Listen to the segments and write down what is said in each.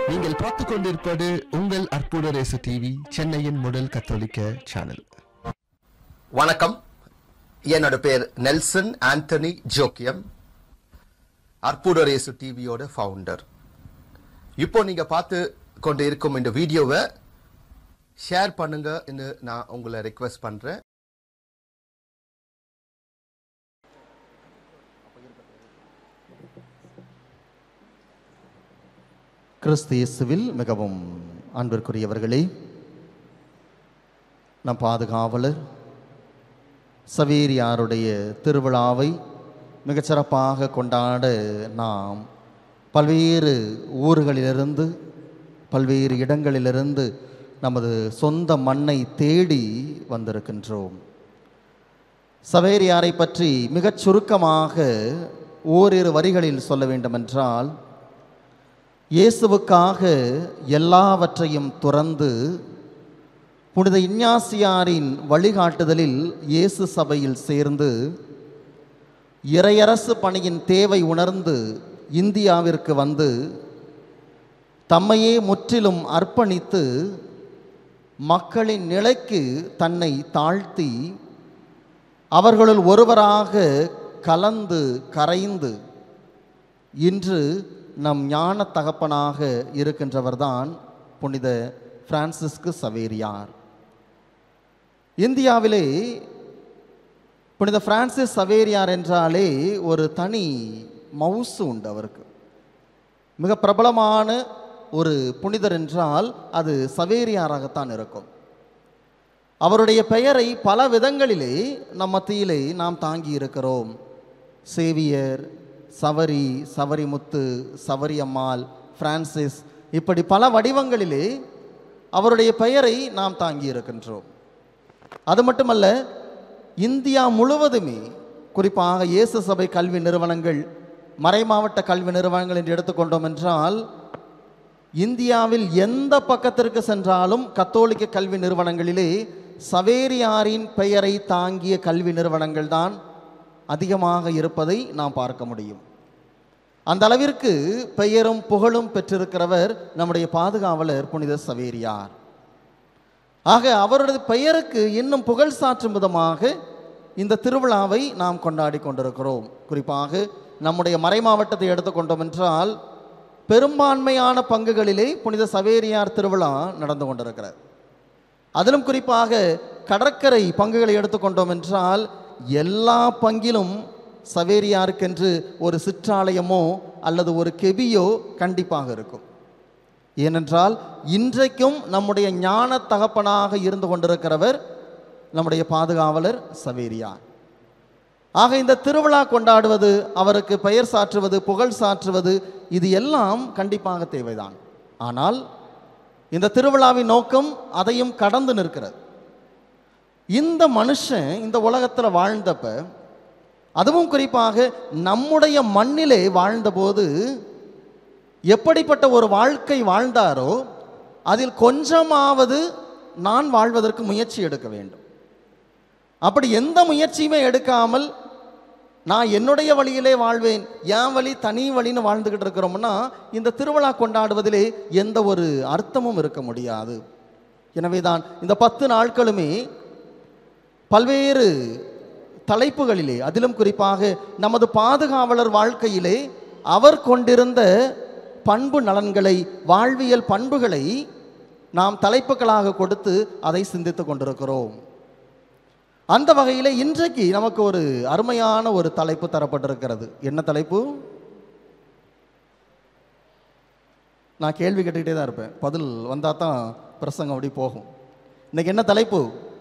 நீங்கள் பார்த்துக் கொண்டிருப்பது உங்கள் அற்புத ரேசு டிவி சென்னையின் முதல் கத்தோலிக்க சேனல் வணக்கம் என்னோட பேர் நெல்சன் ஆண்டனி ஜோக்கியம் அற்புதரேசு டிவியோட ஃபவுண்டர் இப்போ நீங்க பார்த்து கொண்டு இருக்கும் இந்த வீடியோவை ஷேர் பண்ணுங்க நான் உங்களை ரெக்வெஸ்ட் பண்றேன் கிறிஸ்து இயேசுவில் மிகவும் அன்பிற்குரியவர்களே நம் பாதுகாவலர் சவேரியாருடைய திருவிழாவை மிகச்சிறப்பாக கொண்டாட நாம் பல்வேறு ஊர்களிலிருந்து பல்வேறு இடங்களிலிருந்து நமது சொந்த மண்ணை தேடி வந்திருக்கின்றோம் சவேரியாரை பற்றி மிகச் சுருக்கமாக ஓரிரு வரிகளில் சொல்ல வேண்டுமென்றால் இயேசுவுக்காக எல்லாவற்றையும் துறந்து புனித இஞ்ஞாசியாரின் வழிகாட்டுதலில் இயேசு சபையில் சேர்ந்து இறையரசு பணியின் தேவை உணர்ந்து இந்தியாவிற்கு வந்து தம்மையே முற்றிலும் அர்ப்பணித்து மக்களின் நிலைக்கு தன்னை தாழ்த்தி அவர்களுள் ஒருவராக கலந்து கரைந்து இன்று நம் ஞான தகப்பனாக இருக்கின்றவர்தான் புனித பிரான்சிஸ்கு சவேரியார் இந்தியாவிலே புனித பிரான்சிஸ் சவேரியார் என்றாலே ஒரு தனி மவுசு உண்டு அவருக்கு மிக பிரபலமான ஒரு புனிதர் என்றால் அது சவேரியாராகத்தான் இருக்கும் அவருடைய பெயரை பல விதங்களிலே நம் மத்தியிலே நாம் தாங்கி இருக்கிறோம் சேவியர் சவரி சவரிமுத்து சவரியம்மாள் பிரான்சிஸ் இப்படி பல வடிவங்களிலே அவருடைய பெயரை நாம் தாங்கி இருக்கின்றோம் அது மட்டுமல்ல இந்தியா முழுவதுமே குறிப்பாக இயேசு சபை கல்வி நிறுவனங்கள் மறைமாவட்ட கல்வி நிறுவனங்கள் என்று எடுத்துக்கொண்டோம் என்றால் இந்தியாவில் எந்த பக்கத்திற்கு சென்றாலும் கத்தோலிக்க கல்வி நிறுவனங்களிலே சவேரியாரின் பெயரை தாங்கிய கல்வி நிறுவனங்கள் தான் அதிகமாக இருப்பதை நாம் பார்க்க முடியும் அந்த அளவிற்கு பெயரும் புகழும் பெற்றிருக்கிறவர் நம்முடைய பாதுகாவலர் புனித சவேரியார் ஆக அவரது பெயருக்கு இன்னும் புகழ் சாற்றும் விதமாக இந்த திருவிழாவை நாம் கொண்டாடி கொண்டிருக்கிறோம் குறிப்பாக நம்முடைய மறைமாவட்டத்தை எடுத்துக்கொண்டோம் என்றால் பெரும்பான்மையான பங்குகளிலே புனித சவேரியார் திருவிழா நடந்து கொண்டிருக்கிறது அதிலும் குறிப்பாக கடற்கரை பங்குகளை எடுத்துக்கொண்டோம் என்றால் எல்லா பங்கிலும் சவேரியாருக்கென்று ஒரு சிற்றாலயமோ அல்லது ஒரு கெபியோ கண்டிப்பாக இருக்கும் ஏனென்றால் இன்றைக்கும் நம்முடைய ஞான தகப்பனாக இருந்து கொண்டிருக்கிறவர் நம்முடைய பாதுகாவலர் சவேரியார் ஆக இந்த திருவிழா கொண்டாடுவது அவருக்கு பெயர் சாற்றுவது புகழ் சாற்றுவது இது எல்லாம் கண்டிப்பாக தேவைதான் ஆனால் இந்த திருவிழாவின் நோக்கம் அதையும் கடந்து நிற்கிறது இந்த மனுஷன் இந்த உலகத்தில் வாழ்ந்தப்ப அதுவும் குறிப்பாக நம்முடைய மண்ணிலே வாழ்ந்தபோது எப்படிப்பட்ட ஒரு வாழ்க்கை வாழ்ந்தாரோ அதில் கொஞ்சமாவது நான் வாழ்வதற்கு முயற்சி எடுக்க வேண்டும் அப்படி எந்த முயற்சியுமே எடுக்காமல் நான் என்னுடைய வழியிலே வாழ்வேன் என் வழி தனி வழின்னு வாழ்ந்துக்கிட்டு இருக்கிறோம்னா இந்த திருவிழா கொண்டாடுவதிலே எந்த ஒரு அர்த்தமும் இருக்க முடியாது எனவே தான் இந்த பத்து நாட்களுமே பல்வேறு தலைப்புகளிலே அதிலும் குறிப்பாக நமது பாதுகாவலர் வாழ்க்கையிலே அவர் கொண்டிருந்த பண்பு நலன்களை வாழ்வியல் பண்புகளை நாம் தலைப்புகளாக கொடுத்து அதை சிந்தித்து கொண்டிருக்கிறோம் அந்த வகையில் இன்றைக்கு நமக்கு ஒரு அருமையான ஒரு தலைப்பு தரப்பட்டிருக்கிறது என்ன தலைப்பு நான் கேள்வி கேட்டுக்கிட்டே தான் இருப்பேன் பதில் வந்தால் தான் பிரசங்கம் அப்படி போகும் இன்னைக்கு என்ன தலைப்பு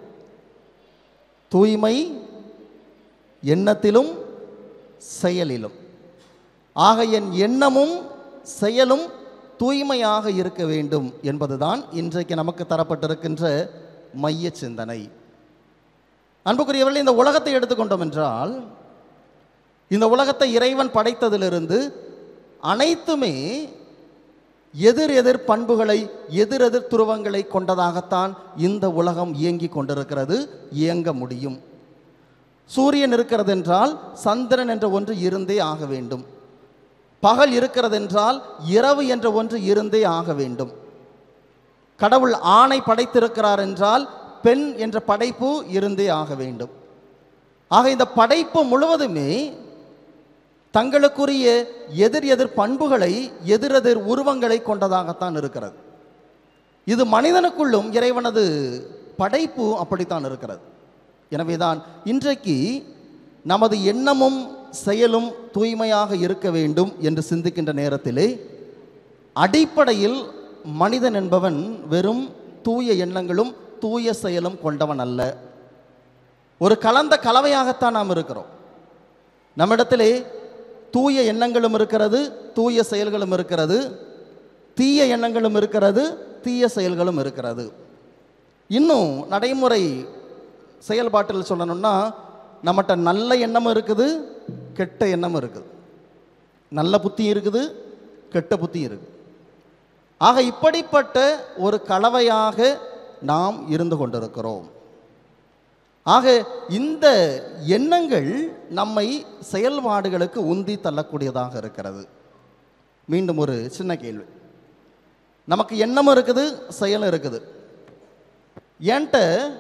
தூய்மை எண்ணத்திலும் செயலிலும் ஆக என் எண்ணமும் செயலும் தூய்மையாக இருக்க வேண்டும் என்பதுதான் இன்றைக்கு நமக்கு தரப்பட்டிருக்கின்ற மைய சிந்தனை அன்புக்குரியவர்கள் இந்த உலகத்தை எடுத்துக்கொண்டோம் என்றால் இந்த உலகத்தை இறைவன் படைத்ததிலிருந்து அனைத்துமே எதிர் எதிர் பண்புகளை எதிர் எதிர் துருவங்களை கொண்டதாகத்தான் இந்த உலகம் இயங்கிக் கொண்டிருக்கிறது இயங்க முடியும் சூரியன் இருக்கிறது என்றால் சந்திரன் என்ற ஒன்று இருந்தே ஆக வேண்டும் பகல் இருக்கிறது என்றால் இரவு என்ற ஒன்று இருந்தே ஆக வேண்டும் கடவுள் ஆணை படைத்திருக்கிறார் என்றால் பெண் என்ற படைப்பு இருந்தே ஆக வேண்டும் ஆக இந்த படைப்பு முழுவதுமே தங்களுக்குரிய எதிர் எதிர் பண்புகளை எதிரெதிர் உருவங்களை கொண்டதாகத்தான் இருக்கிறது இது மனிதனுக்குள்ளும் இறைவனது படைப்பு அப்படித்தான் இருக்கிறது எனவேதான் இன்றைக்கு நமது எண்ணமும் செயலும் தூய்மையாக இருக்க வேண்டும் என்று சிந்திக்கின்ற நேரத்திலே அடிப்படையில் மனிதன் என்பவன் வெறும் தூய எண்ணங்களும் தூய செயலும் கொண்டவன் அல்ல ஒரு கலந்த கலவையாகத்தான் நாம் இருக்கிறோம் நம்மிடத்திலே தூய எண்ணங்களும் இருக்கிறது தூய செயல்களும் இருக்கிறது தீய எண்ணங்களும் இருக்கிறது தீய செயல்களும் இருக்கிறது இன்னும் நடைமுறை செயல்பாட்டில் சொல்லணும்னா நம்மகிட்ட நல்ல எண்ணமும் இருக்குது கெட்ட எண்ணமும் இருக்குது நல்ல புத்தி இருக்குது கெட்ட புத்தி இருக்குது ஆக இப்படிப்பட்ட ஒரு கலவையாக நாம் இருந்து கொண்டிருக்கிறோம் ஆக இந்த எண்ணங்கள் நம்மை செயல்பாடுகளுக்கு உந்தி தள்ளக்கூடியதாக இருக்கிறது மீண்டும் ஒரு சின்ன கேள்வி நமக்கு எண்ணமும் இருக்குது செயலும் இருக்குது என்கிட்ட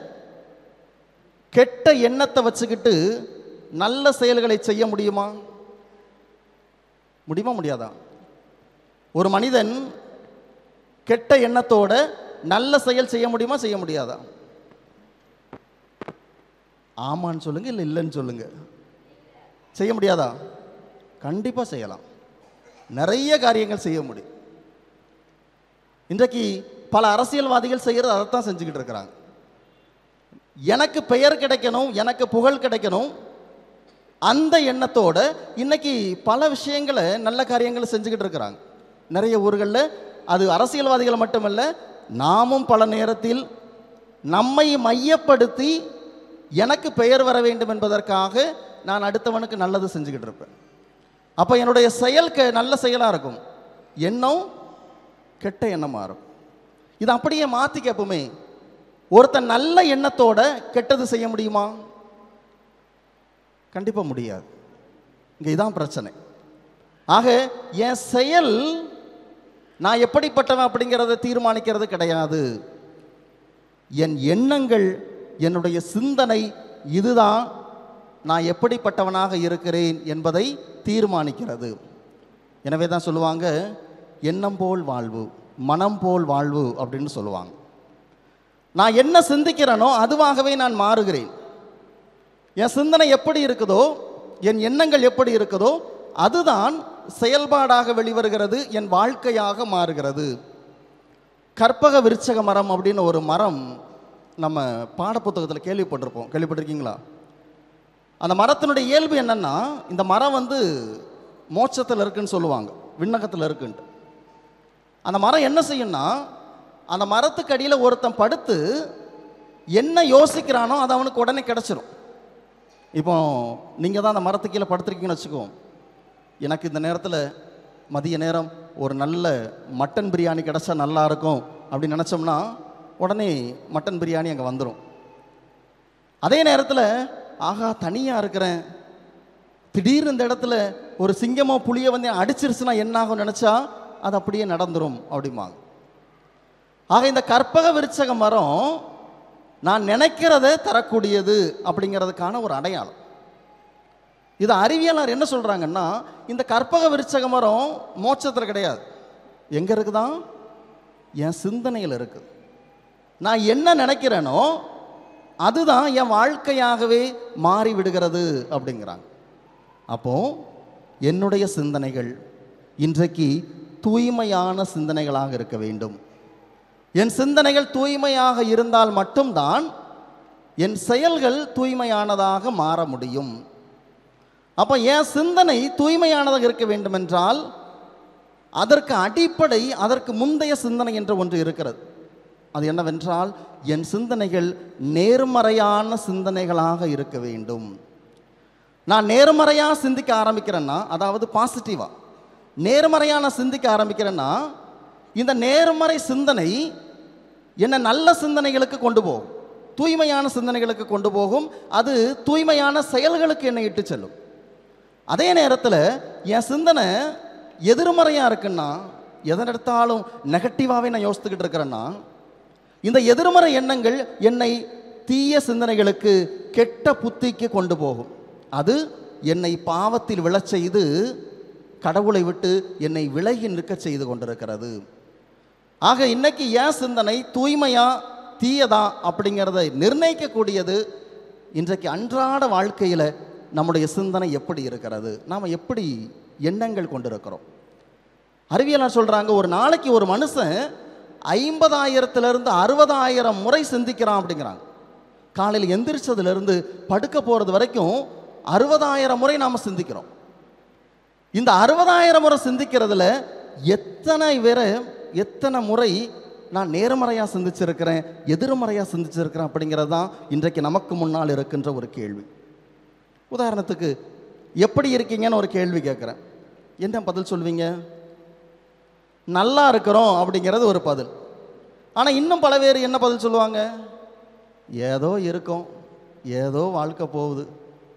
கெட்ட எண்ணத்தை வச்சுக்கிட்டு நல்ல செயல்களை செய்ய முடியுமா முடியுமா முடியாதா ஒரு மனிதன் கெட்ட எண்ணத்தோட நல்ல செயல் செய்ய முடியுமா செய்ய முடியாதா ஆமான்னு சொல்லுங்க இல்லை இல்லைன்னு சொல்லுங்க செய்ய முடியாதா கண்டிப்பாக செய்யலாம் நிறைய காரியங்கள் செய்ய முடியும் இன்றைக்கு பல அரசியல்வாதிகள் செய்கிறது அதைத்தான் செஞ்சுக்கிட்டு இருக்கிறாங்க எனக்கு பெயர் கிடைக்கணும் எனக்கு புகழ் கிடைக்கணும் அந்த எண்ணத்தோட இன்னைக்கு பல விஷயங்களை நல்ல காரியங்களை செஞ்சுக்கிட்டு இருக்கிறாங்க நிறைய ஊர்களில் அது அரசியல்வாதிகள் மட்டுமல்ல நாமும் பல நேரத்தில் நம்மை மையப்படுத்தி எனக்கு பெயர் வர வேண்டும் என்பதற்காக நான் அடுத்தவனுக்கு நல்லது செஞ்சுக்கிட்டு இருப்பேன் அப்போ என்னுடைய செயல் க நல்ல செயலாக இருக்கும் எண்ணம் கெட்ட எண்ணமாக இருக்கும் இது அப்படியே மாற்றி கேட்போமே ஒருத்தன் நல்ல எண்ணத்தோட கெட்டது செய்ய முடியுமா கண்டிப்பாக முடியாது இங்கே இதான் பிரச்சனை ஆக என் செயல் நான் எப்படிப்பட்டவன் அப்படிங்கிறத தீர்மானிக்கிறது கிடையாது என் எண்ணங்கள் என்னுடைய சிந்தனை இதுதான் நான் எப்படிப்பட்டவனாக இருக்கிறேன் என்பதை தீர்மானிக்கிறது எனவே தான் சொல்லுவாங்க எண்ணம் போல் வாழ்வு மனம் போல் வாழ்வு அப்படின்னு சொல்லுவாங்க நான் என்ன சிந்திக்கிறேனோ அதுவாகவே நான் மாறுகிறேன் என் சிந்தனை எப்படி இருக்குதோ என் எண்ணங்கள் எப்படி இருக்குதோ அதுதான் செயல்பாடாக வெளிவருகிறது என் வாழ்க்கையாக மாறுகிறது கற்பக விருச்சக மரம் அப்படின்னு ஒரு மரம் நம்ம பாடப்புத்தகத்தில் கேள்விப்பட்டிருப்போம் கேள்விப்பட்டிருக்கீங்களா அந்த மரத்தினுடைய இயல்பு என்னன்னா இந்த மரம் வந்து மோட்சத்தில் இருக்குன்னு சொல்லுவாங்க விண்ணகத்தில் இருக்குன்ட்டு அந்த மரம் என்ன செய்யும்னா அந்த மரத்துக்கு அடியில் ஒருத்தன் படுத்து என்ன யோசிக்கிறானோ அது அவனுக்கு உடனே கிடச்சிரும் இப்போ நீங்கள் தான் அந்த மரத்துக்கு கீழே படுத்திருக்கீங்கன்னு வச்சுக்கோம் எனக்கு இந்த நேரத்தில் மதிய நேரம் ஒரு நல்ல மட்டன் பிரியாணி கிடச்சா நல்லா இருக்கும் அப்படின்னு நினச்சோம்னா உடனே மட்டன் பிரியாணி அங்கே வந்துடும் அதே நேரத்தில் ஆகா தனியாக இருக்கிறேன் திடீர்னு இந்த இடத்துல ஒரு சிங்கமோ புளியோ வந்து அடிச்சிருச்சுன்னா என்ன ஆகும் நினச்சா அது அப்படியே நடந்துரும் அப்படிம்பாங்க ஆக இந்த கற்பக விருச்சக மரம் நான் நினைக்கிறத தரக்கூடியது அப்படிங்கிறதுக்கான ஒரு அடையாளம் இது அறிவியலார் என்ன சொல்கிறாங்கன்னா இந்த கற்பக விருச்சக மரம் மோட்சத்தில் கிடையாது எங்கே இருக்குதான் என் சிந்தனையில் இருக்குது நான் என்ன நினைக்கிறேனோ அதுதான் என் வாழ்க்கையாகவே மாறி விடுகிறது அப்படிங்கிறாங்க அப்போ என்னுடைய சிந்தனைகள் இன்றைக்கு தூய்மையான சிந்தனைகளாக இருக்க வேண்டும் என் சிந்தனைகள் தூய்மையாக இருந்தால் மட்டும்தான் என் செயல்கள் தூய்மையானதாக மாற முடியும் அப்போ என் சிந்தனை தூய்மையானதாக இருக்க வேண்டுமென்றால் அதற்கு அடிப்படை அதற்கு முந்தைய சிந்தனை என்று ஒன்று இருக்கிறது அது என்னவென்றால் என் சிந்தனைகள் நேர்மறையான சிந்தனைகளாக இருக்க வேண்டும் நான் நேர்மறையாக சிந்திக்க ஆரம்பிக்கிறேன்னா அதாவது பாசிட்டிவாக நேர்மறையான சிந்திக்க ஆரம்பிக்கிறேன்னா இந்த நேர்மறை சிந்தனை என்னை நல்ல சிந்தனைகளுக்கு கொண்டு போகும் தூய்மையான சிந்தனைகளுக்கு கொண்டு போகும் அது தூய்மையான செயல்களுக்கு என்னை இட்டு செல்லும் அதே நேரத்தில் என் சிந்தனை எதிர்மறையாக இருக்குன்னா எதன் எடுத்தாலும் நெகட்டிவாகவே நான் யோசித்துக்கிட்டு இருக்கிறேன்னா இந்த எதிர்மறை எண்ணங்கள் என்னை தீய சிந்தனைகளுக்கு கெட்ட புத்திக்கு கொண்டு போகும் அது என்னை பாவத்தில் விழச் செய்து கடவுளை விட்டு என்னை விலகி நிற்கச் செய்து கொண்டிருக்கிறது ஆக இன்னைக்கு ஏன் சிந்தனை தூய்மையா தீயதா அப்படிங்கிறத நிர்ணயிக்கக்கூடியது இன்றைக்கு அன்றாட வாழ்க்கையில் நம்முடைய சிந்தனை எப்படி இருக்கிறது நாம் எப்படி எண்ணங்கள் கொண்டிருக்கிறோம் அறிவியலார் சொல்கிறாங்க ஒரு நாளைக்கு ஒரு மனுஷன் ஐம்பதாயிரத்துலேருந்து அறுபதாயிரம் முறை சிந்திக்கிறான் அப்படிங்கிறாங்க காலையில் எந்திரிச்சதுலேருந்து படுக்க போகிறது வரைக்கும் அறுபதாயிரம் முறை நாம் சிந்திக்கிறோம் இந்த அறுபதாயிரம் முறை சிந்திக்கிறதுல எத்தனை பேரை எத்தனை முறை நான் நேர்மறையாக சிந்திச்சிருக்கிறேன் எதிர்மறையாக சிந்திச்சிருக்கிறேன் அப்படிங்கிறது தான் இன்றைக்கு நமக்கு முன்னால் இருக்கின்ற ஒரு கேள்வி உதாரணத்துக்கு எப்படி இருக்கீங்கன்னு ஒரு கேள்வி கேட்குறேன் என்ன பதில் சொல்வீங்க நல்லா இருக்கிறோம் அப்படிங்கிறது ஒரு பதில் ஆனால் இன்னும் பல பேர் என்ன பதில் சொல்லுவாங்க ஏதோ இருக்கோம் ஏதோ வாழ்க்கை போகுது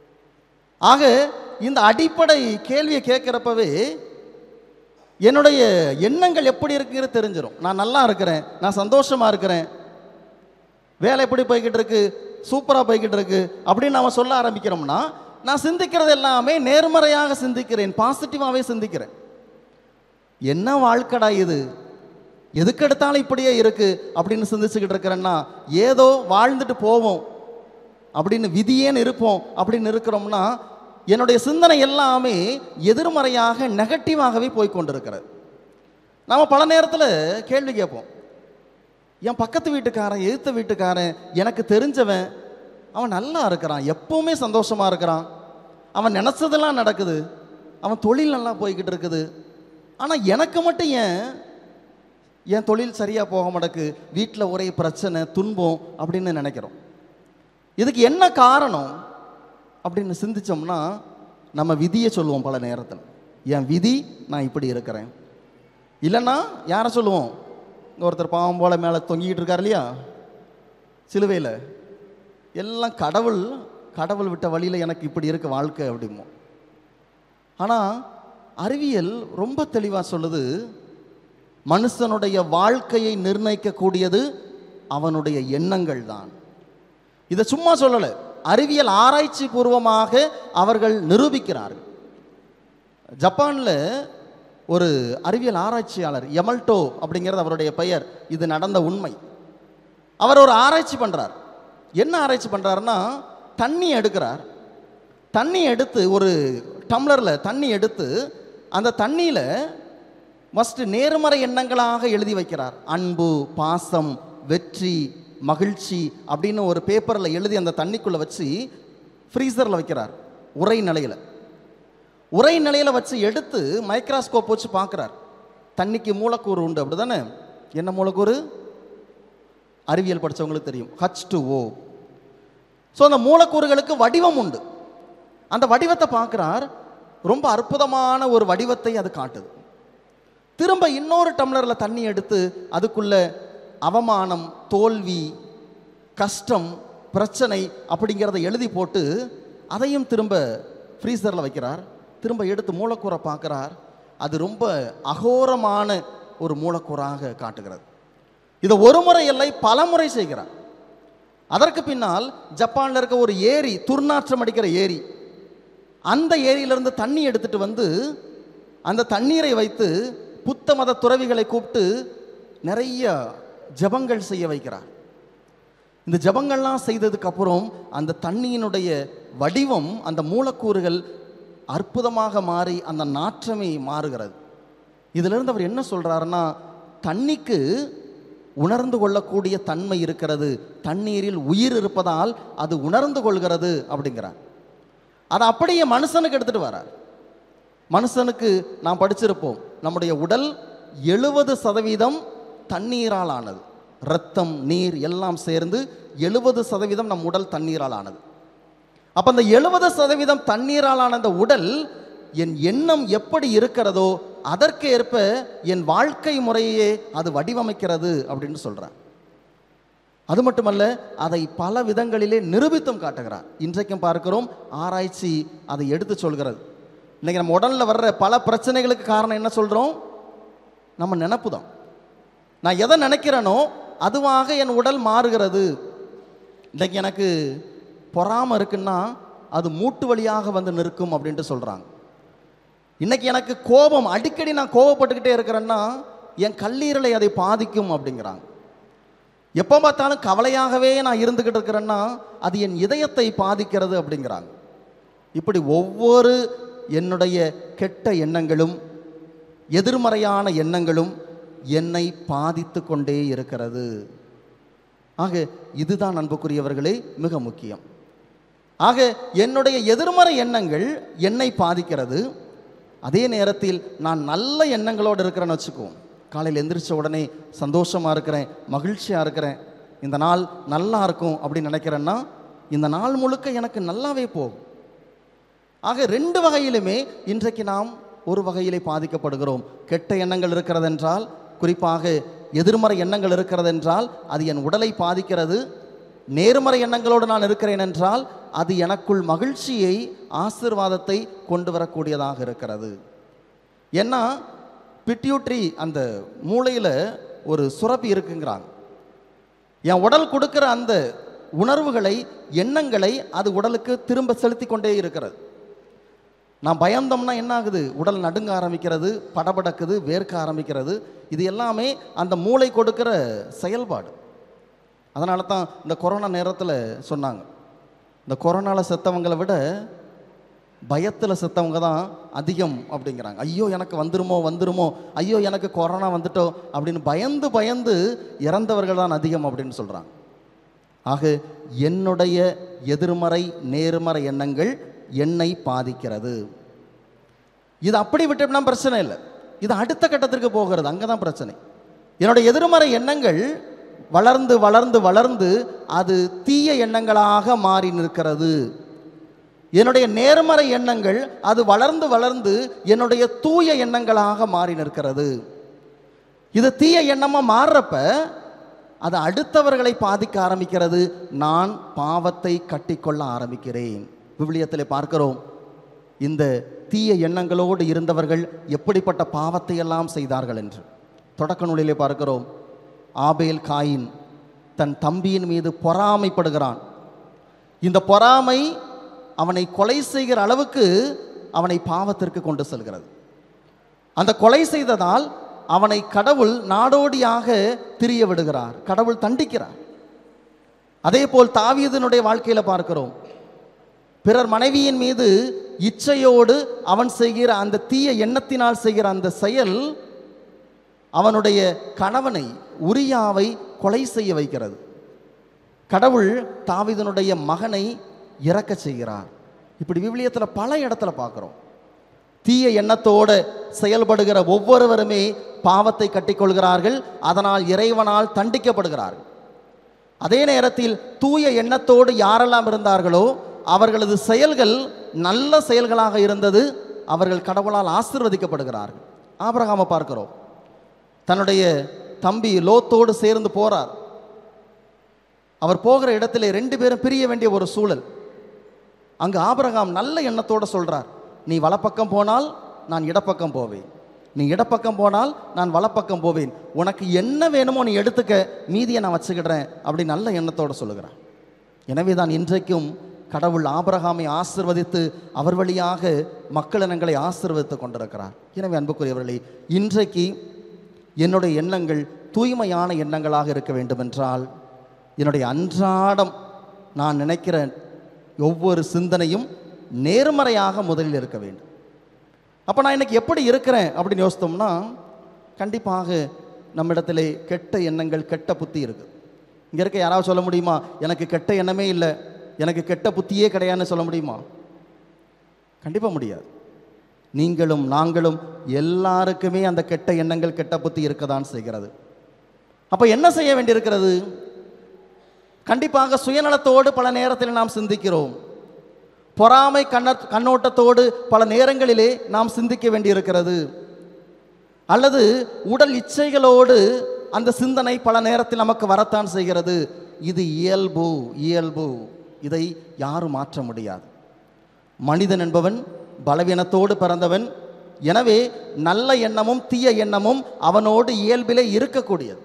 ஆக இந்த அடிப்படை கேள்வியை கேட்குறப்பவே என்னுடைய எண்ணங்கள் எப்படி இருக்குங்கிறது தெரிஞ்சிடும் நான் நல்லா இருக்கிறேன் நான் சந்தோஷமா இருக்கிறேன் வேலை எப்படி போய்கிட்டு இருக்கு சூப்பராக போய்கிட்டு இருக்கு அப்படின்னு நாம சொல்ல ஆரம்பிக்கிறோம்னா நான் சிந்திக்கிறது எல்லாமே நேர்மறையாக சிந்திக்கிறேன் பாசிட்டிவாகவே சிந்திக்கிறேன் என்ன வாழ்க்கடா இது எதுக்கு எடுத்தாலும் இப்படியே இருக்கு அப்படின்னு சிந்திச்சுக்கிட்டு இருக்கிறேன்னா ஏதோ வாழ்ந்துட்டு போவோம் அப்படின்னு விதியேன்னு இருப்போம் அப்படின்னு இருக்கிறோம்னா என்னுடைய சிந்தனை எல்லாமே எதிர்மறையாக நெகட்டிவாகவே போய் கொண்டிருக்கிறது நாம் பல நேரத்தில் கேள்வி கேட்போம் என் பக்கத்து வீட்டுக்காரன் எதிர்த்த வீட்டுக்காரன் எனக்கு தெரிஞ்சவன் அவன் நல்லா இருக்கிறான் எப்பவுமே சந்தோஷமா இருக்கிறான் அவன் நினச்சதெல்லாம் நடக்குது அவன் தொழில் நல்லா போய்கிட்டு இருக்குது ஆனால் எனக்கு மட்டும் ஏன் என் தொழில் சரியாக போக மாட்டேக்கு வீட்டில் ஒரே பிரச்சனை துன்பம் அப்படின்னு நினைக்கிறோம் இதுக்கு என்ன காரணம் அப்படின்னு சிந்திச்சோம்னா நம்ம விதியை சொல்லுவோம் பல நேரத்தில் என் விதி நான் இப்படி இருக்கிறேன் இல்லைன்னா யாரை சொல்லுவோம் இங்க ஒருத்தர் பாவம் போல மேலே தொங்கிக்கிட்டு இருக்கார் இல்லையா சிலுவையில் எல்லாம் கடவுள் கடவுள் விட்ட வழியில் எனக்கு இப்படி இருக்க வாழ்க்கை அப்படிமோ ஆனால் அறிவியல் ரொம்ப தெளிவாக சொல்லுது மனுஷனுடைய வாழ்க்கையை நிர்ணயிக்கக்கூடியது அவனுடைய எண்ணங்கள் தான் இதை சும்மா சொல்லலை அறிவியல் ஆராய்ச்சி பூர்வமாக அவர்கள் நிரூபிக்கிறார்கள் ஜப்பானில் ஒரு அறிவியல் ஆராய்ச்சியாளர் எமல்டோ அப்படிங்கிறது அவருடைய பெயர் இது நடந்த உண்மை அவர் ஒரு ஆராய்ச்சி பண்ணுறார் என்ன ஆராய்ச்சி பண்ணுறாருன்னா தண்ணி எடுக்கிறார் தண்ணி எடுத்து ஒரு டம்ளரில் தண்ணி எடுத்து அந்த தண்ணியில் ஃபஸ்ட்டு நேர்மறை எண்ணங்களாக எழுதி வைக்கிறார் அன்பு பாசம் வெற்றி மகிழ்ச்சி அப்படின்னு ஒரு பேப்பரில் எழுதி அந்த தண்ணிக்குள்ளே வச்சு ஃப்ரீசரில் வைக்கிறார் உரை நிலையில் உரை நிலையில் வச்சு எடுத்து மைக்ராஸ்கோப் வச்சு பார்க்குறார் தண்ணிக்கு மூலக்கூறு உண்டு அப்படி தானே என்ன மூலக்கூறு அறிவியல் படித்தவங்களுக்கு தெரியும் ஹச் டு ஓ ஸோ அந்த மூலக்கூறுகளுக்கு வடிவம் உண்டு அந்த வடிவத்தை பார்க்குறார் ரொம்ப அற்புதமான ஒரு வடிவத்தை அது காட்டுது திரும்ப இன்னொரு டம்ளரில் தண்ணி எடுத்து அதுக்குள்ள அவமானம் தோல்வி கஷ்டம் பிரச்சனை அப்படிங்கிறத எழுதி போட்டு அதையும் திரும்ப ஃப்ரீசரில் வைக்கிறார் திரும்ப எடுத்து மூலக்கூறை பார்க்குறார் அது ரொம்ப அகோரமான ஒரு மூலக்கூறாக காட்டுகிறது இதை ஒரு முறை இல்லை பல முறை செய்கிறார் அதற்கு பின்னால் ஜப்பானில் இருக்க ஒரு ஏரி துர்நாற்றம் அடிக்கிற ஏரி அந்த ஏரியிலிருந்து தண்ணி எடுத்துட்டு வந்து அந்த தண்ணீரை வைத்து புத்த மத துறவிகளை கூப்பிட்டு நிறைய ஜபங்கள் செய்ய வைக்கிறார் இந்த ஜபங்கள்லாம் செய்ததுக்கு அப்புறம் அந்த தண்ணியினுடைய வடிவம் அந்த மூலக்கூறுகள் அற்புதமாக மாறி அந்த நாற்றமே மாறுகிறது இதிலிருந்து அவர் என்ன சொல்றாருன்னா தண்ணிக்கு உணர்ந்து கொள்ளக்கூடிய தன்மை இருக்கிறது தண்ணீரில் உயிர் இருப்பதால் அது உணர்ந்து கொள்கிறது அப்படிங்கிறார் அதை அப்படியே மனுஷனுக்கு எடுத்துட்டு வரார் மனுஷனுக்கு நாம் படிச்சிருப்போம் நம்முடைய உடல் எழுபது சதவீதம் தண்ணீரால் ஆனது இரத்தம் நீர் எல்லாம் சேர்ந்து எழுபது சதவீதம் நம் உடல் தண்ணீரால் ஆனது அப்போ அந்த எழுபது சதவீதம் தண்ணீரால் ஆன அந்த உடல் என் எண்ணம் எப்படி இருக்கிறதோ அதற்கு ஏற்ப என் வாழ்க்கை முறையே அது வடிவமைக்கிறது அப்படின்னு சொல்கிறார் அது மட்டுமல்ல அதை பல விதங்களிலே நிரூபித்தும் காட்டுகிறார் இன்றைக்கும் பார்க்கிறோம் ஆராய்ச்சி அதை எடுத்து சொல்கிறது இன்னைக்கு நம்ம உடலில் வர்ற பல பிரச்சனைகளுக்கு காரணம் என்ன சொல்கிறோம் நம்ம நினப்பு தான் நான் எதை நினைக்கிறேனோ அதுவாக என் உடல் மாறுகிறது இன்னைக்கு எனக்கு பொறாமை இருக்குன்னா அது மூட்டு வழியாக வந்து நிற்கும் அப்படின்ட்டு சொல்கிறாங்க இன்னைக்கு எனக்கு கோபம் அடிக்கடி நான் கோபப்பட்டுக்கிட்டே இருக்கிறேன்னா என் கல்லீரலை அதை பாதிக்கும் அப்படிங்கிறாங்க எப்போ பார்த்தாலும் கவலையாகவே நான் இருந்துக்கிட்டு இருக்கிறேன்னா அது என் இதயத்தை பாதிக்கிறது அப்படிங்கிறாங்க இப்படி ஒவ்வொரு என்னுடைய கெட்ட எண்ணங்களும் எதிர்மறையான எண்ணங்களும் என்னை பாதித்து கொண்டே இருக்கிறது ஆக இதுதான் அன்புக்குரியவர்களே மிக முக்கியம் ஆக என்னுடைய எதிர்மறை எண்ணங்கள் என்னை பாதிக்கிறது அதே நேரத்தில் நான் நல்ல எண்ணங்களோடு இருக்கிறேன்னு வச்சுக்குவோம் காலையில் எந்திரிச்ச உடனே சந்தோஷமாக இருக்கிறேன் மகிழ்ச்சியாக இருக்கிறேன் இந்த நாள் நல்லா இருக்கும் அப்படின்னு நினைக்கிறேன்னா இந்த நாள் முழுக்க எனக்கு நல்லாவே போகும் ஆக ரெண்டு வகையிலுமே இன்றைக்கு நாம் ஒரு வகையிலே பாதிக்கப்படுகிறோம் கெட்ட எண்ணங்கள் இருக்கிறதென்றால் குறிப்பாக எதிர்மறை எண்ணங்கள் இருக்கிறதென்றால் அது என் உடலை பாதிக்கிறது நேர்மறை எண்ணங்களோடு நான் இருக்கிறேன் என்றால் அது எனக்குள் மகிழ்ச்சியை ஆசிர்வாதத்தை கொண்டு வரக்கூடியதாக இருக்கிறது ஏன்னா பிட்யூட்ரி அந்த மூளையில் ஒரு சுரப்பி இருக்குங்கிறாங்க என் உடல் கொடுக்கிற அந்த உணர்வுகளை எண்ணங்களை அது உடலுக்கு திரும்ப செலுத்தி கொண்டே இருக்கிறது நான் பயந்தோம்னா என்ன ஆகுது உடல் நடுங்க ஆரம்பிக்கிறது படபடக்குது வேர்க்க ஆரம்பிக்கிறது இது எல்லாமே அந்த மூளை கொடுக்கிற செயல்பாடு அதனால தான் இந்த கொரோனா நேரத்தில் சொன்னாங்க இந்த கொரோனாவில் செத்தவங்களை விட பயத்தில் செத்தவங்க தான் அதிகம் அப்படிங்கிறாங்க ஐயோ எனக்கு வந்துருமோ வந்துருமோ ஐயோ எனக்கு கொரோனா வந்துட்டோ அப்படின்னு பயந்து பயந்து இறந்தவர்கள் தான் அதிகம் அப்படின்னு சொல்கிறாங்க ஆக என்னுடைய எதிர்மறை நேர்மறை எண்ணங்கள் என்னை பாதிக்கிறது இது அப்படி விட்டோம்னா பிரச்சனை இல்லை இது அடுத்த கட்டத்திற்கு போகிறது அங்கே தான் பிரச்சனை என்னுடைய எதிர்மறை எண்ணங்கள் வளர்ந்து வளர்ந்து வளர்ந்து அது தீய எண்ணங்களாக மாறி நிற்கிறது என்னுடைய நேர்மறை எண்ணங்கள் அது வளர்ந்து வளர்ந்து என்னுடைய தூய எண்ணங்களாக மாறி நிற்கிறது இது தீய எண்ணமாக மாறுறப்ப அது அடுத்தவர்களை பாதிக்க ஆரம்பிக்கிறது நான் பாவத்தை கட்டிக்கொள்ள ஆரம்பிக்கிறேன் விவிலியத்தில் பார்க்கிறோம் இந்த தீய எண்ணங்களோடு இருந்தவர்கள் எப்படிப்பட்ட பாவத்தை எல்லாம் செய்தார்கள் என்று தொடக்க நூலிலே பார்க்கிறோம் ஆபேல் காயின் தன் தம்பியின் மீது பொறாமைப்படுகிறான் இந்த பொறாமை அவனை கொலை செய்கிற அளவுக்கு அவனை பாவத்திற்கு கொண்டு செல்கிறது அந்த கொலை செய்ததால் அவனை கடவுள் நாடோடியாக திரிய விடுகிறார் கடவுள் தண்டிக்கிறார் அதே போல் தாவீதனுடைய வாழ்க்கையில பார்க்கிறோம் பிறர் மனைவியின் மீது இச்சையோடு அவன் செய்கிற அந்த தீய எண்ணத்தினால் செய்கிற அந்த செயல் அவனுடைய கணவனை உரியாவை கொலை செய்ய வைக்கிறது கடவுள் தாவீதனுடைய மகனை இறக்க செய்கிறார் இப்படி விவிலியத்தில் பல இடத்துல பார்க்குறோம் தீய எண்ணத்தோடு செயல்படுகிற ஒவ்வொருவருமே பாவத்தை கட்டிக்கொள்கிறார்கள் அதனால் இறைவனால் தண்டிக்கப்படுகிறார்கள் அதே நேரத்தில் தூய எண்ணத்தோடு யாரெல்லாம் இருந்தார்களோ அவர்களது செயல்கள் நல்ல செயல்களாக இருந்தது அவர்கள் கடவுளால் ஆசிர்வதிக்கப்படுகிறார்கள் ஆபிரகாமை பார்க்கிறோம் தன்னுடைய தம்பி லோத்தோடு சேர்ந்து போறார் அவர் போகிற இடத்துல ரெண்டு பேரும் பிரிய வேண்டிய ஒரு சூழல் அங்கு ஆபிரகாம் நல்ல எண்ணத்தோடு சொல்றார் நீ வலப்பக்கம் போனால் நான் இடப்பக்கம் போவேன் நீ இடப்பக்கம் போனால் நான் வலப்பக்கம் போவேன் உனக்கு என்ன வேணுமோ நீ எடுத்துக்க மீதியை நான் வச்சுக்கிடுறேன் அப்படி நல்ல எண்ணத்தோடு சொல்லுகிறான் எனவே தான் இன்றைக்கும் கடவுள் ஆபிரகாமை ஆசிர்வதித்து அவர் வழியாக மக்களினங்களை ஆசிர்வதித்து கொண்டிருக்கிறார் எனவே அன்புக்குரியவர்களே இன்றைக்கு என்னுடைய எண்ணங்கள் தூய்மையான எண்ணங்களாக இருக்க வேண்டுமென்றால் என்னுடைய அன்றாடம் நான் நினைக்கிற ஒவ்வொரு சிந்தனையும் நேர்மறையாக முதலில் இருக்க வேண்டும் அப்போ நான் இன்னைக்கு எப்படி இருக்கிறேன் அப்படின்னு யோசித்தோம்னா கண்டிப்பாக நம்மிடத்திலே கெட்ட எண்ணங்கள் கெட்ட புத்தி இருக்குது இங்கே இருக்க யாராவது சொல்ல முடியுமா எனக்கு கெட்ட எண்ணமே இல்லை எனக்கு கெட்ட புத்தியே கிடையாதுன்னு சொல்ல முடியுமா கண்டிப்பாக முடியாது நீங்களும் நாங்களும் எல்லாருக்குமே அந்த கெட்ட எண்ணங்கள் கெட்ட புத்தி இருக்கதான் செய்கிறது அப்போ என்ன செய்ய வேண்டியிருக்கிறது கண்டிப்பாக சுயநலத்தோடு பல நேரத்தில் நாம் சிந்திக்கிறோம் பொறாமை கண்ண கண்ணோட்டத்தோடு பல நேரங்களிலே நாம் சிந்திக்க வேண்டியிருக்கிறது அல்லது உடல் இச்சைகளோடு அந்த சிந்தனை பல நேரத்தில் நமக்கு வரத்தான் செய்கிறது இது இயல்பு இயல்பு இதை யாரும் மாற்ற முடியாது மனிதன் என்பவன் பலவீனத்தோடு பிறந்தவன் எனவே நல்ல எண்ணமும் தீய எண்ணமும் அவனோடு இயல்பிலே இருக்கக்கூடியது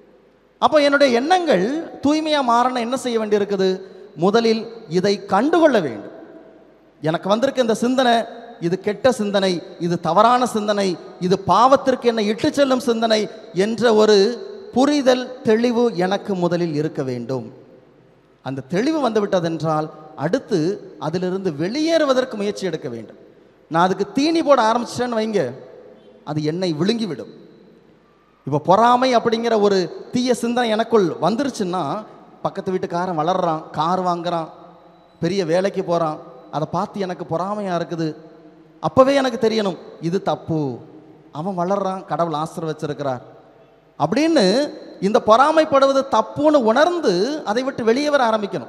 அப்போ என்னுடைய எண்ணங்கள் தூய்மையாக மாறணும் என்ன செய்ய வேண்டியிருக்குது முதலில் இதை கண்டுகொள்ள வேண்டும் எனக்கு வந்திருக்க இந்த சிந்தனை இது கெட்ட சிந்தனை இது தவறான சிந்தனை இது பாவத்திற்கு என்னை இட்டு செல்லும் சிந்தனை என்ற ஒரு புரிதல் தெளிவு எனக்கு முதலில் இருக்க வேண்டும் அந்த தெளிவு வந்து விட்டதென்றால் அடுத்து அதிலிருந்து வெளியேறுவதற்கு முயற்சி எடுக்க வேண்டும் நான் அதுக்கு தீனி போட ஆரம்பிச்சிட்டேன்னு வைங்க அது என்னை விழுங்கிவிடும் இப்போ பொறாமை அப்படிங்கிற ஒரு தீய சிந்தனை எனக்குள் வந்துருச்சுன்னா பக்கத்து வீட்டுக்காரன் வளர்றான் கார் வாங்குறான் பெரிய வேலைக்கு போகிறான் அதை பார்த்து எனக்கு பொறாமையாக இருக்குது அப்போவே எனக்கு தெரியணும் இது தப்பு அவன் வளர்றான் கடவுள் ஆசிர் வச்சிருக்கிறார் அப்படின்னு இந்த பொறாமைப்படுவது தப்புன்னு உணர்ந்து அதை விட்டு வெளியே வர ஆரம்பிக்கணும்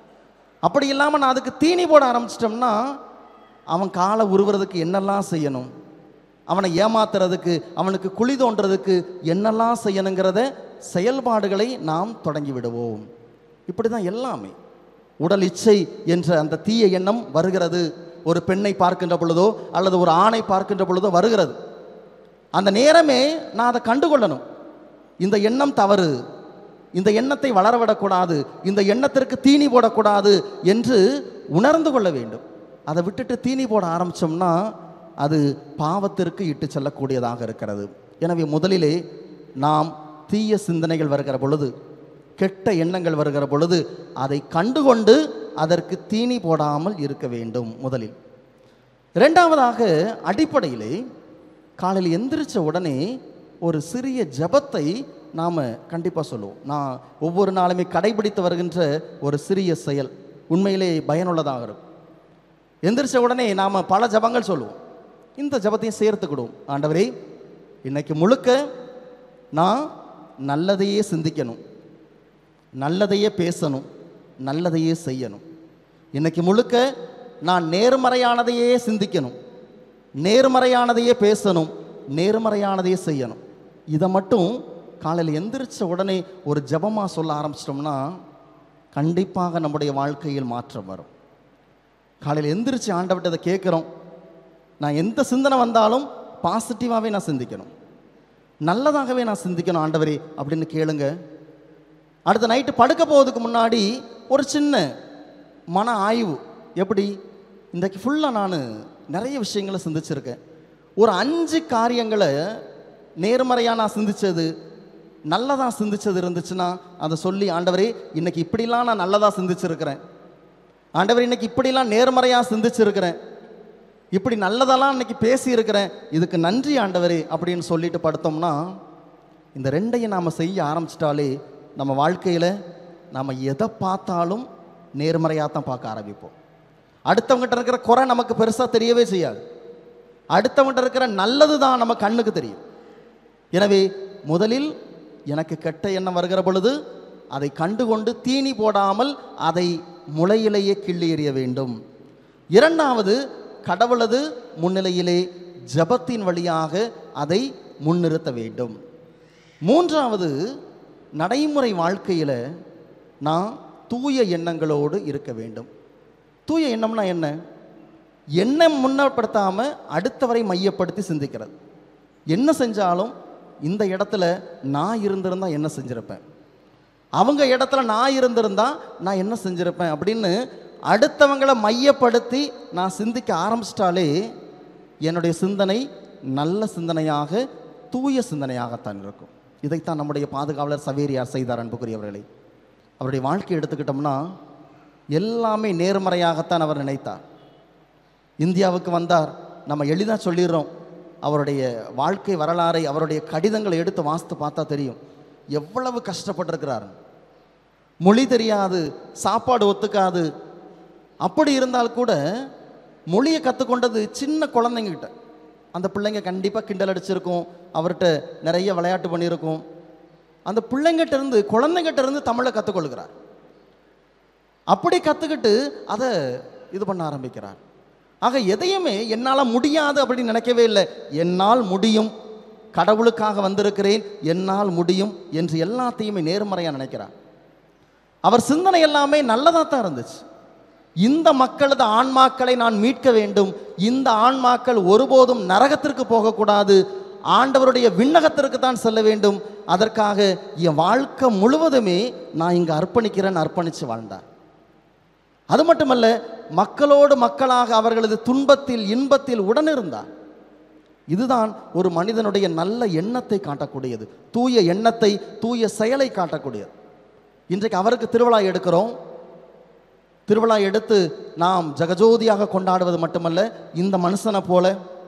அப்படி இல்லாமல் நான் அதுக்கு தீனி போட ஆரம்பிச்சிட்டோம்னா அவன் காலை உருவுறதுக்கு என்னெல்லாம் செய்யணும் அவனை ஏமாத்துறதுக்கு அவனுக்கு குழி தோன்றதுக்கு என்னெல்லாம் செய்யணுங்கிறத செயல்பாடுகளை நாம் தொடங்கி விடுவோம் இப்படி தான் எல்லாமே உடல் இச்சை என்ற அந்த தீய எண்ணம் வருகிறது ஒரு பெண்ணை பார்க்கின்ற பொழுதோ அல்லது ஒரு ஆணை பார்க்கின்ற பொழுதோ வருகிறது அந்த நேரமே நான் அதை கண்டுகொள்ளணும் இந்த எண்ணம் தவறு இந்த எண்ணத்தை வளர விடக்கூடாது இந்த எண்ணத்திற்கு தீனி போடக்கூடாது என்று உணர்ந்து கொள்ள வேண்டும் அதை விட்டுட்டு தீனி போட ஆரம்பித்தோம்னா அது பாவத்திற்கு இட்டு செல்லக்கூடியதாக இருக்கிறது எனவே முதலிலே நாம் தீய சிந்தனைகள் வருகிற பொழுது கெட்ட எண்ணங்கள் வருகிற பொழுது அதை கண்டுகொண்டு அதற்கு தீனி போடாமல் இருக்க வேண்டும் முதலில் இரண்டாவதாக அடிப்படையிலே காலையில் எந்திரிச்ச உடனே ஒரு சிறிய ஜெபத்தை நாம் கண்டிப்பாக சொல்லுவோம் நான் ஒவ்வொரு நாளுமே கடைபிடித்து வருகின்ற ஒரு சிறிய செயல் உண்மையிலே பயனுள்ளதாக இருக்கும் எந்திரிச்ச உடனே நாம் பல ஜபங்கள் சொல்லுவோம் இந்த ஜபத்தையும் சேர்த்துக்கிடுவோம் ஆண்டவரே இன்னைக்கு முழுக்க நான் நல்லதையே சிந்திக்கணும் நல்லதையே பேசணும் நல்லதையே செய்யணும் இன்னைக்கு முழுக்க நான் நேர்மறையானதையே சிந்திக்கணும் நேர்மறையானதையே பேசணும் நேர்மறையானதையே செய்யணும் இதை மட்டும் காலையில் எந்திரிச்ச உடனே ஒரு ஜபமாக சொல்ல ஆரம்பிச்சிட்டோம்னா கண்டிப்பாக நம்முடைய வாழ்க்கையில் மாற்றம் வரும் காலையில் எந்திரிச்சு ஆண்டவர்கிட்ட இதை கேட்குறோம் நான் எந்த சிந்தனை வந்தாலும் பாசிட்டிவாகவே நான் சிந்திக்கணும் நல்லதாகவே நான் சிந்திக்கணும் ஆண்டவரே அப்படின்னு கேளுங்க அடுத்த நைட்டு படுக்க போவதுக்கு முன்னாடி ஒரு சின்ன மன ஆய்வு எப்படி இன்றைக்கு ஃபுல்லாக நான் நிறைய விஷயங்களை சிந்திச்சிருக்கேன் ஒரு அஞ்சு காரியங்களை நேர்மறையாக நான் சிந்திச்சது நல்லதாக சிந்திச்சது இருந்துச்சுன்னா அதை சொல்லி ஆண்டவரே இன்னைக்கு இப்படிலாம் நான் நல்லதாக சிந்திச்சிருக்கிறேன் ஆண்டவர் இன்னைக்கு இப்படிலாம் நேர்மறையாக சிந்திச்சிருக்கிறேன் இப்படி நல்லதெல்லாம் இன்னைக்கு பேசியிருக்கிறேன் இதுக்கு நன்றி ஆண்டவரே அப்படின்னு சொல்லிட்டு படுத்தோம்னா இந்த ரெண்டையும் நாம் செய்ய ஆரம்பிச்சிட்டாலே நம்ம வாழ்க்கையில் நாம் எதை பார்த்தாலும் நேர்மறையாக தான் பார்க்க ஆரம்பிப்போம் அடுத்தவங்ககிட்ட இருக்கிற குறை நமக்கு பெருசாக தெரியவே செய்யாது அடுத்தவங்ககிட்ட இருக்கிற நல்லது தான் நம்ம கண்ணுக்கு தெரியும் எனவே முதலில் எனக்கு கெட்ட எண்ணம் வருகிற பொழுது அதை கண்டுகொண்டு தீனி போடாமல் அதை முளையிலேயே கிள்ளி எறிய வேண்டும் இரண்டாவது கடவுளது முன்னிலையிலே ஜபத்தின் வழியாக அதை முன்னிறுத்த வேண்டும் மூன்றாவது நடைமுறை வாழ்க்கையில் நான் தூய எண்ணங்களோடு இருக்க வேண்டும் தூய எண்ணம்னா என்ன எண்ணம் முன்னப்படுத்தாமல் அடுத்தவரை மையப்படுத்தி சிந்திக்கிறது என்ன செஞ்சாலும் இந்த இடத்துல நான் இருந்திருந்தா என்ன செஞ்சிருப்பேன் அவங்க இடத்துல நான் இருந்திருந்தா நான் என்ன செஞ்சிருப்பேன் அப்படின்னு அடுத்தவங்களை மையப்படுத்தி நான் சிந்திக்க ஆரம்பிச்சிட்டாலே என்னுடைய சிந்தனை நல்ல சிந்தனையாக தூய சிந்தனையாகத்தான் இருக்கும் இதைத்தான் நம்முடைய பாதுகாவலர் சவேரியார் செய்தார் அன்புக்குரியவர்களே அவருடைய வாழ்க்கையை எடுத்துக்கிட்டோம்னா எல்லாமே நேர்மறையாகத்தான் அவர் நினைத்தார் இந்தியாவுக்கு வந்தார் நம்ம எளிதாக சொல்லிடுறோம் அவருடைய வாழ்க்கை வரலாறை அவருடைய கடிதங்களை எடுத்து வாசித்து பார்த்தா தெரியும் எவ்வளவு கஷ்டப்பட்டிருக்கிறார் மொழி தெரியாது சாப்பாடு ஒத்துக்காது அப்படி இருந்தால் கூட மொழியை கற்றுக்கொண்டது சின்ன குழந்தைங்ககிட்ட அந்த பிள்ளைங்க கண்டிப்பாக கிண்டல் அடிச்சிருக்கும் அவர்கிட்ட நிறைய விளையாட்டு பண்ணியிருக்கும் அந்த பிள்ளைங்கிட்ட இருந்து குழந்தைங்கிட்ட இருந்து தமிழை கற்றுக்கொள்கிறார் அப்படி கற்றுக்கிட்டு அதை இது பண்ண ஆரம்பிக்கிறார் ஆக எதையுமே என்னால் முடியாது அப்படின்னு நினைக்கவே இல்லை என்னால் முடியும் கடவுளுக்காக வந்திருக்கிறேன் என்னால் முடியும் என்று எல்லாத்தையுமே நேர்மறையாக நினைக்கிறார் அவர் சிந்தனை எல்லாமே நல்லதாக தான் இருந்துச்சு இந்த மக்களது ஆன்மாக்களை நான் மீட்க வேண்டும் இந்த ஆன்மாக்கள் ஒருபோதும் நரகத்திற்கு போகக்கூடாது ஆண்டவருடைய விண்ணகத்திற்கு தான் செல்ல வேண்டும் அதற்காக என் வாழ்க்கை முழுவதுமே நான் இங்கே அர்ப்பணிக்கிறேன் அர்ப்பணித்து வாழ்ந்தார் அது மட்டுமல்ல மக்களோடு மக்களாக அவர்களது துன்பத்தில் இன்பத்தில் உடனிருந்தார் இதுதான் ஒரு மனிதனுடைய நல்ல எண்ணத்தை காட்டக்கூடியது தூய எண்ணத்தை தூய செயலை காட்டக்கூடியது இன்றைக்கு அவருக்கு திருவிழா எடுக்கிறோம் திருவிழா எடுத்து நாம் ஜெகஜோதியாக கொண்டாடுவது மட்டுமல்ல இந்த மனுஷனை போல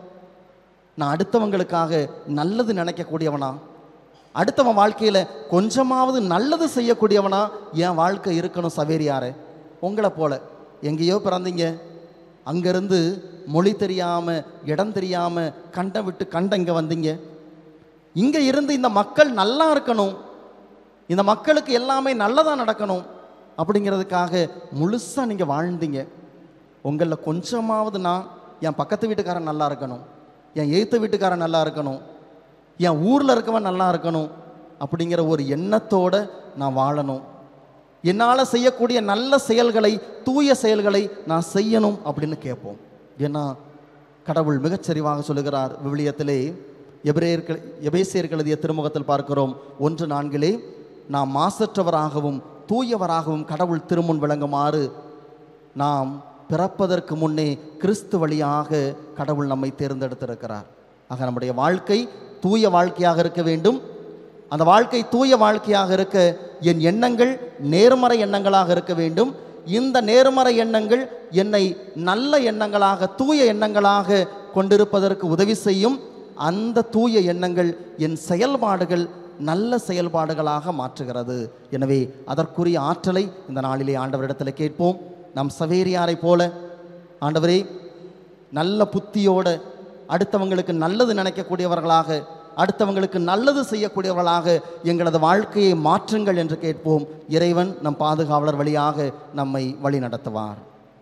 நான் அடுத்தவங்களுக்காக நல்லது நினைக்கக்கூடியவனா அடுத்தவன் வாழ்க்கையில் கொஞ்சமாவது நல்லது செய்யக்கூடியவனா என் வாழ்க்கை இருக்கணும் சவேரியாரே உங்களை போல எங்கேயோ பிறந்தீங்க அங்கேருந்து மொழி தெரியாமல் இடம் தெரியாமல் கண்ட விட்டு கண்ட இங்கே வந்தீங்க இங்கே இருந்து இந்த மக்கள் நல்லா இருக்கணும் இந்த மக்களுக்கு எல்லாமே நல்லதாக நடக்கணும் அப்படிங்கிறதுக்காக முழுசாக நீங்கள் வாழ்ந்தீங்க உங்களில் கொஞ்சமாவது நான் என் பக்கத்து வீட்டுக்காரன் நல்லா இருக்கணும் என் எய்த்த வீட்டுக்காரன் நல்லா இருக்கணும் என் ஊரில் இருக்கவன் நல்லா இருக்கணும் அப்படிங்கிற ஒரு எண்ணத்தோடு நான் வாழணும் என்னால் செய்யக்கூடிய நல்ல செயல்களை தூய செயல்களை நான் செய்யணும் அப்படின்னு கேட்போம் ஏன்னா கடவுள் மிகச்சரிவாக சொல்லுகிறார் விவிலியத்திலே எபிரேயர்கள் எபேசியர்கள் எழுதிய திருமுகத்தில் பார்க்கிறோம் ஒன்று நான்கிலே நாம் மாசற்றவராகவும் தூயவராகவும் கடவுள் திருமுன் விளங்குமாறு நாம் பிறப்பதற்கு முன்னே கிறிஸ்து வழியாக கடவுள் நம்மை தேர்ந்தெடுத்திருக்கிறார் ஆக நம்முடைய வாழ்க்கை தூய வாழ்க்கையாக இருக்க வேண்டும் அந்த வாழ்க்கை தூய வாழ்க்கையாக இருக்க என் எண்ணங்கள் நேர்மறை எண்ணங்களாக இருக்க வேண்டும் இந்த நேர்மறை எண்ணங்கள் என்னை நல்ல எண்ணங்களாக தூய எண்ணங்களாக கொண்டிருப்பதற்கு உதவி செய்யும் அந்த தூய எண்ணங்கள் என் செயல்பாடுகள் நல்ல செயல்பாடுகளாக மாற்றுகிறது எனவே அதற்குரிய ஆற்றலை இந்த நாளிலே ஆண்டவரிடத்தில் கேட்போம் நம் சவேரியாரை போல ஆண்டவரே நல்ல புத்தியோட அடுத்தவங்களுக்கு நல்லது நினைக்கக்கூடியவர்களாக அடுத்தவங்களுக்கு நல்லது செய்யக்கூடியவர்களாக எங்களது வாழ்க்கையை மாற்றுங்கள் என்று கேட்போம் இறைவன் நம் பாதுகாவலர் வழியாக நம்மை வழி நடத்துவார்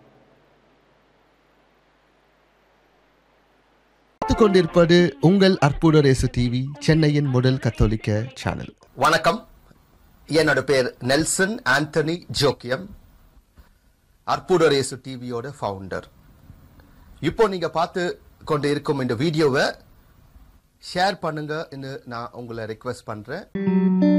பார்த்துக் கொண்டிருப்பது உங்கள் அற்புதரேசு டிவி சென்னையின் முதல் கத்தோலிக்க சேனல் வணக்கம் என்னோட பேர் நெல்சன் ஆண்டனி ஜோக்கியம் அற்புதரேசு டிவியோட ஃபவுண்டர் இப்போ நீங்க பார்த்து கொண்டு இருக்கும் இந்த வீடியோவை ஷேர் பண்ணுங்க நான் உங்களை ரெக்வெஸ்ட் பண்றேன்